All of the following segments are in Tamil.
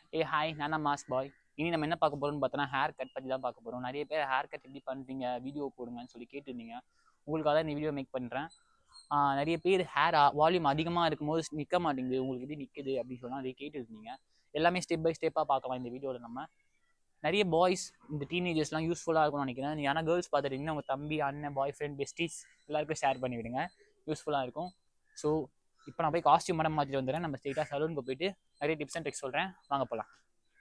ஏ ஹாய் நான் தான் மாஸ் பாய் இனி நம்ம என்ன பார்க்க போறோம்னு பார்த்தோன்னா ஹேர் கட் பற்றி தான் பார்க்க போகிறோம் நிறைய பேர் ஹேர் கட் எப்படி பண்ணுறீங்க வீடியோ போடுங்கன்னு சொல்லி கேட்டிருந்தீங்க உங்களுக்காக தான் இந்த வீடியோ மேக் பண்ணுறேன் நிறைய பேர் ஹேர் வால்யூம் அதிகமாக இருக்கும்போது நிற்க மாட்டேங்குது உங்களுக்கு எப்படி நிற்குது அப்படின்னு சொன்னால் நிறைய கேட்டுருந்தீங்க எல்லாமே ஸ்டெப் பை ஸ்டெப்பாக பார்க்கலாம் இந்த வீடியோவில் நம்ம நிறைய பாய்ஸ் இந்த டீனேஜர்ஸ்லாம் யூஸ்ஃபுல்லாக இருக்கும்னு நினைக்கிறேன் ஏன்னா கேர்ள்ஸ் பார்த்துட்டிங்கன்னா உங்கள் தம்பி அண்ணன் பாய் ஃப்ரெண்ட் பெஸ்டிஸ் எல்லாருக்கும் ஷேர் பண்ணி விடுங்க யூஸ்ஃபுல்லாக இருக்கும் ஸோ இப்போ நான் போய் காஸ்டியூம் மட்டும் மாற்றிட்டு வந்துடுறேன் நம்ம ஸ்ட்ரெயிட்டாக சலூனுக்கு போயிட்டு நிறைய டிப்ஸ் அண்ட் ட்ரிக்ஸ் சொல்கிறேன் வாங்க போகலாம்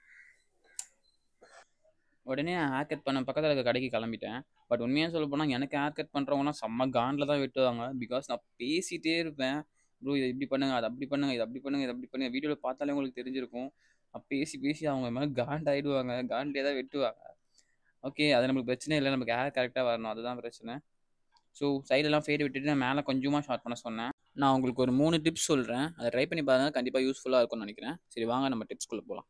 உடனே ஹேர் கட் பண்ண பக்கத்தில் இருக்க கடைக்கு கிளம்பிட்டேன் பட் உண்மையாக சொல்ல போனால் எனக்கு ஹேர் கட் பண்ணுறவங்கலாம் செம்ம காண்டில் தான் வெட்டுவாங்க பிகாஸ் நான் பேசிகிட்டே இருப்பேன் ப்ரோ இதை இப்படி பண்ணுங்க அது அப்படி பண்ணுங்க இது அப்படி பண்ணுங்க இது அப்படி பண்ணுங்க வீடியோவில் பார்த்தாலே உங்களுக்கு தெரிஞ்சிருக்கும் நான் பேசி பேசி அவங்க மேலே காண்ட் ஆகிடுவாங்க காண்ட்லேயே தான் வெட்டுவாங்க ஓகே அது நமக்கு பிரச்சனை இல்லை நமக்கு ஹேர் கரெக்டாக வரணும் அதுதான் பிரச்சனை ஸோ சைடெல்லாம் ஃபேடு விட்டுட்டு நான் மேலே கொஞ்சமாக ஷார்ட் பண்ண சொன்னேன் நான் உங்களுக்கு ஒரு மூணு டிப்ஸ் சொல்கிறேன் அதை ட்ரை பண்ணி பாருங்க கண்டிப்பாக யூஸ்ஃபுல்லாக இருக்கும்னு நினைக்கிறேன் சரி வாங்க நம்ம டிப்ஸ்குள்ளே போகலாம்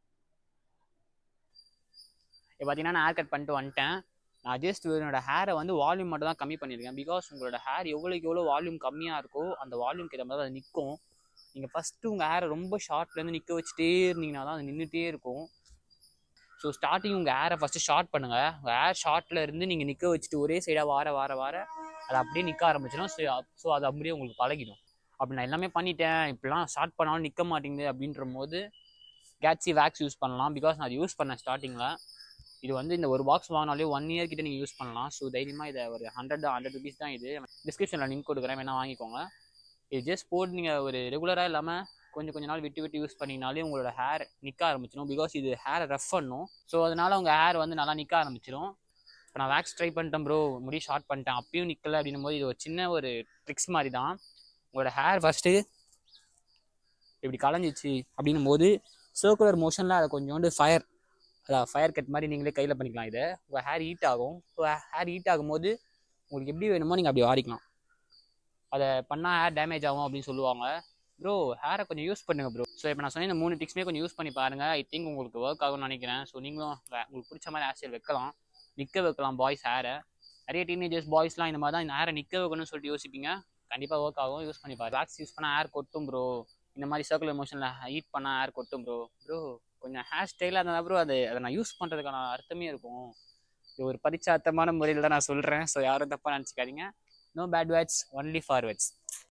இப்போ பார்த்தீங்கன்னா நான் ஹேர் கட் பண்ணிட்டு வந்துட்டேன் நான் ஜஸ்ட் என்னோட ஹேரை வந்து வால்யூம் மட்டும் தான் கம்மி பண்ணியிருக்கேன் பிகாஸ் உங்களோட ஹேர் எவ்வளோக்கு எவ்வளோ வால்யூம் கம்மியாக இருக்கோ அந்த வால்யூம்க்கு ஏற்ற மாதிரி அது நிற்கும் நீங்கள் ஃபஸ்ட்டு உங்கள் ஹேரை ரொம்ப ஷார்ட்லேருந்து நிற்க வச்சுட்டே இருந்தீங்கன்னா தான் அது நின்றுட்டே இருக்கும் ஸோ ஸ்டார்டிங் உங்கள் ஹேரை ஃபஸ்ட்டு ஷார்ட் பண்ணுங்கள் உங்கள் ஹேர் ஷார்ட்டில் இருந்து நீங்கள் நிற்க வச்சுட்டு ஒரே சைடாக வார வார வார அது அப்படியே நிற்க ஆரம்பிச்சிடும் ஸோ ஸோ அது அப்படியே உங்களுக்கு பழகிடும் அப்படி நான் எல்லாமே பண்ணிட்டேன் இப்படிலாம் ஸ்டார்ட் பண்ணாலும் நிற்க மாட்டேங்குது அப்படின்ற போது கேட்சி வேக்ஸ் யூஸ் பண்ணலாம் பிகாஸ் நான் அது யூஸ் பண்ணேன் ஸ்டார்டிங்கில் இது வந்து இந்த ஒரு பாக்ஸ் வாங்கினாலே ஒன் இயர் கிட்ட நீங்கள் யூஸ் பண்ணலாம் ஸோ தைரியமாக இதை ஒரு ஹண்ட்ரட் ஹண்ட்ரட் ருபீஸ் தான் இது டிஸ்கிரிப்ஷனில் லிங்க் கொடுக்குறேன் வேணால் வாங்கிக்கோங்க இது ஜஸ்ட் போட்டு நீங்கள் ஒரு ரெகுலராக இல்லாமல் கொஞ்சம் கொஞ்ச நாள் விட்டு விட்டு யூஸ் பண்ணிங்கனாலே உங்களோட ஹேர் நிற்க ஆரம்பிச்சிடும் பிகாஸ் இது ஹேரை ரஃப் பண்ணும் ஸோ அதனால உங்கள் ஹேர் வந்து நல்லா நிற்க ஆரம்பிச்சிடும் இப்போ நான் வேக்ஸ் ட்ரை பண்ணிட்டேன் ப்ரோ முடி ஷார்ட் பண்ணிட்டேன் அப்பயும் நிற்கல அப்படின்னும் போது இது ஒரு சின்ன ஒரு ட்ரிக்ஸ் மாதிரி தான் உங்களோட ஹேர் ஃபஸ்ட்டு இப்படி கலைஞ்சிச்சு அப்படின்னும் போது சர்க்குலர் மோஷனில் அதை கொஞ்சோண்டு ஃபயர் அதான் ஃபயர் கட் மாதிரி நீங்களே கையில் பண்ணிக்கலாம் இதை உங்கள் ஹேர் ஹீட் ஆகும் ஸோ ஹேர் ஹீட் ஆகும்போது உங்களுக்கு எப்படி வேணுமோ நீங்கள் அப்படி வாரிக்கலாம் அதை பண்ணால் ஹேர் டேமேஜ் ஆகும் அப்படின்னு சொல்லுவாங்க ப்ரோ ஹேரை கொஞ்சம் யூஸ் பண்ணுங்க ப்ரோ ஸோ இப்போ நான் சொன்ன இந்த மூணு டிக்ஸ்மே கொஞ்சம் யூஸ் பண்ணி பாருங்கள் ஐ திங்க் உங்களுக்கு ஒர்க் ஆகும்னு நினைக்கிறேன் ஸோ நீங்களும் வே- உங்களுக்கு பிடிச்ச மாதிரி ஹேர் ஸ்டைல் வைக்கலாம் நிற்க வைக்கலாம் பாய்ஸ் ஹேரை நிறைய டீனேஜர்ஸ் பாய்ஸ்லாம் இந்த மாதிரி தான் இந்த ஹேரை நிற்க வைக்கணும்னு சொல்லிட்டு யோசிப்பீங்க கண்டிப்பாக ஒர்க் ஆகும் யூஸ் பண்ணி பாருங்க வேக்ஸ் யூஸ் பண்ணால் ஹேர் கொட்டும் ப்ரோ இந்த மாதிரி சர்க்குலர் மோஷனில் ஹீட் பண்ணால் ஹேர் கொட்டும் ப்ரோ ப்ரோ கொஞ்சம் ஹேர் ஸ்டைலாக இருந்தால் ப்ரோ அது அதை நான் யூஸ் பண்ணுறதுக்கான அர்த்தமே இருக்கும் இது ஒரு பரிச்சார்த்தமான முறையில் தான் நான் சொல்கிறேன் ஸோ யாரும் தப்பாக நினச்சிக்காதீங்க no bad words only forwards